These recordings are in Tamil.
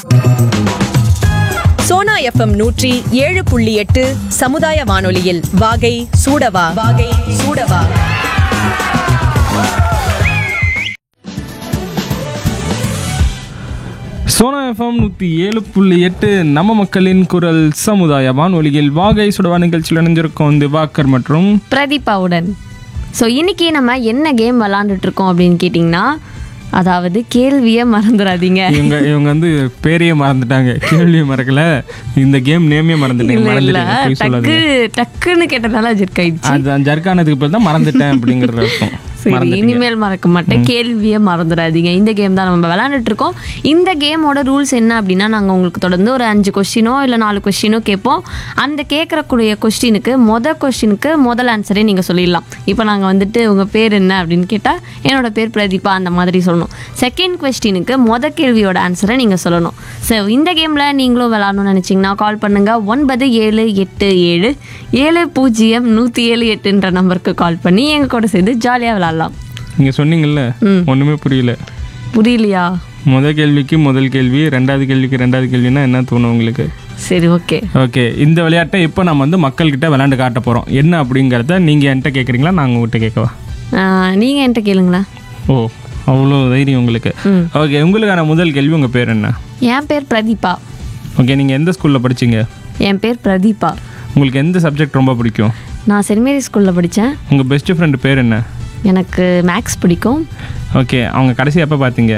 சோனா எஃப்எம் நூற்றி ஏழு புள்ளி எட்டு சமுதாய வானொலியில் வாகை சூடவா வாகை சூடவா சோனா எஃப்எம் நூற்றி ஏழு புள்ளி எட்டு நம்ம மக்களின் குரல் சமுதாய வானொலியில் வாகை சுடவா நிகழ்ச்சியில் இணைஞ்சிருக்கோம் திவாகர் மற்றும் பிரதீபாவுடன் ஸோ இன்னைக்கு நம்ம என்ன கேம் விளாண்டுட்டு இருக்கோம் அப்படின்னு கேட்டிங்கன்னா அதாவது கேள்வியை மறந்துடாதீங்க இவங்க இவங்க வந்து பேரையே மறந்துட்டாங்க கேள்வியை மறக்கல இந்த கேம் நேமே மறந்துட்டேன் இல்ல இல்ல மறந்துட்டேன் போய் டக்கு சொல்லாதீங்க டக்குன்னு கேட்டதால ஜெர்க்காயிடுச்சு அது ஜர்க்கானதுக்கு பிறகு தான் மறந்துட்டேன் அப்படிங்கிறது அர்த்தம் சரி மறந்துட்டீங்க இனிமேல் மறக்க மாட்டேன் கேள்வியை மறந்துடாதீங்க இந்த கேம் தான் நம்ம விளையாண்டுட்டு இருக்கோம் இந்த கேமோட ரூல்ஸ் என்ன அப்படின்னா நாங்கள் உங்களுக்கு தொடர்ந்து ஒரு அஞ்சு கொஸ்டினோ இல்லை நாலு கொஸ்டினோ கேட்போம் அந்த கேட்கறக்கூடிய கொஸ்டினுக்கு மொதல் கொஸ்டினுக்கு முதல் ஆன்சரே நீங்கள் சொல்லிடலாம் இப்போ நாங்கள் வந்துட்டு உங்கள் பேர் என்ன அப்படின்னு கேட்டால் என்னோட பேர் பிரதீபா அந்த மாதிரி சொல்லணும் செகண்ட் கொஸ்டினுக்கு மொதல் கேள்வியோட ஆன்சரை நீங்கள் சொல்லணும் ஸோ இந்த கேமில் நீங்களும் விளாடணும்னு நினச்சிங்கன்னா கால் பண்ணுங்கள் ஒன்பது ஏழு எட்டு ஏழு ஏழு பூஜ்ஜியம் நூற்றி ஏழு எட்டுன்ற நம்பருக்கு கால் பண்ணி எங்கள் கூட சேர்ந்து ஜாலியாக விளாட்லாம் நீங்க சொன்னீங்கல்ல ஒண்ணுமே புரியல புரியலையா முதல் கேள்விக்கு முதல் கேள்வி ரெண்டாவது கேள்விக்கு ரெண்டாவது கேள்வினா என்ன தோணும் உங்களுக்கு சரி ஓகே ஓகே இந்த விளையாட்டை இப்போ நம்ம வந்து மக்கள்கிட்ட விளையாண்டு காட்ட போகிறோம் என்ன அப்படிங்கிறத நீங்கள் என்கிட்ட கேட்குறீங்களா நான் உங்ககிட்ட கேட்கவா நீங்கள் என்கிட்ட கேளுங்களேன் ஓ அவ்வளோ தைரியம் உங்களுக்கு ஓகே உங்களுக்கான முதல் கேள்வி உங்கள் பேர் என்ன என் பேர் பிரதீபா ஓகே நீங்கள் எந்த ஸ்கூலில் படிச்சீங்க என் பேர் பிரதீபா உங்களுக்கு எந்த சப்ஜெக்ட் ரொம்ப பிடிக்கும் நான் சென்ட் மேரி ஸ்கூலில் படித்தேன் உங்கள் பெஸ்ட் ஃப்ரெண்டு பேர் என்ன எனக்கு மேக்ஸ் பிடிக்கும் ஓகே அவங்க கடைசி எப்போ பார்த்தீங்க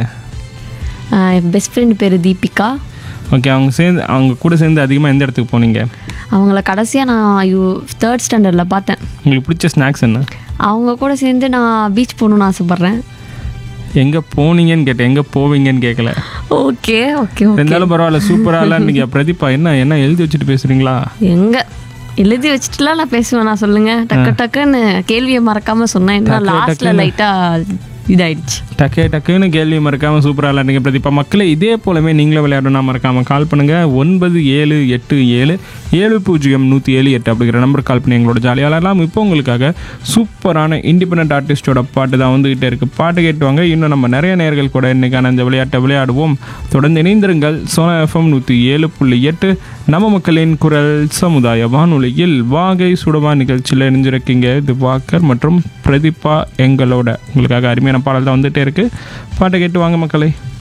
ஆஹ் என் பெஸ்ட் ஃப்ரெண்ட் பேர் தீபிகா ஓகே அவங்க சேர்ந்து அவங்க கூட சேர்ந்து அதிகமாக எந்த இடத்துக்கு போனீங்க அவங்கள கடைசியாக நான் யூ தேர்ட் ஸ்டாண்டர்டில் பார்த்தேன் உங்களுக்கு பிடிச்ச ஸ்நாக்ஸ் என்ன அவங்க கூட சேர்ந்து நான் பீச் போகணுன்னு ஆசைப்பட்றேன் எங்கே போனீங்கன்னு கேட்டேன் எங்கே போவீங்கன்னு கேட்கல ஓகே ஓகே ஓகே இருந்தாலும் பரவாயில்ல சூப்பராக நீங்கள் பிரதீபா என்ன என்ன எழுதி வச்சுட்டு பேசுகிறீங்களா எங்க எழுதி வச்சுட்டுலாம் நான் பேசுவேன் நான் சொல்லுங்க டக்கு டக்குன்னு கேள்வியை மறக்காம சொன்னேன் என்ன டக்கு லாஸ்ட்ல டக்குன்னு. லைட்டா இதாயிடுச்சு டக்கே டக்குன்னு கேள்வி மறக்காம சூப்பராக விளையாடுங்க பிரதீபா மக்களே இதே போலவே நீங்களும் விளையாடணும்னா மறக்காம கால் பண்ணுங்க ஒன்பது ஏழு எட்டு ஏழு ஏழு பூஜ்ஜியம் நூற்றி ஏழு எட்டு அப்படிங்கிற நம்பர் கால் பண்ணி எங்களோட ஜாலியாக விளையாடலாம் இப்போ உங்களுக்காக சூப்பரான இண்டிபெண்ட் ஆர்டிஸ்டோட பாட்டு தான் வந்துகிட்டே இருக்கு பாட்டு கேட்டுவாங்க இன்னும் நம்ம நிறைய நேர்கள் கூட இன்னைக்கான இந்த விளையாட்டை விளையாடுவோம் தொடர்ந்து இணைந்திருங்கள் சோனா எஃப்எம் நூற்றி ஏழு புள்ளி எட்டு நம்ம மக்களின் குரல் சமுதாய வானொலியில் வாகை சுடவா நிகழ்ச்சியில் இணைஞ்சிருக்கீங்க இது வாக்கர் மற்றும் பிரதீபா எங்களோட உங்களுக்காக அருமையான பாடல் தான் வந்துட்டே இருக்கு பாட்டை கேட்டு வாங்க மக்களே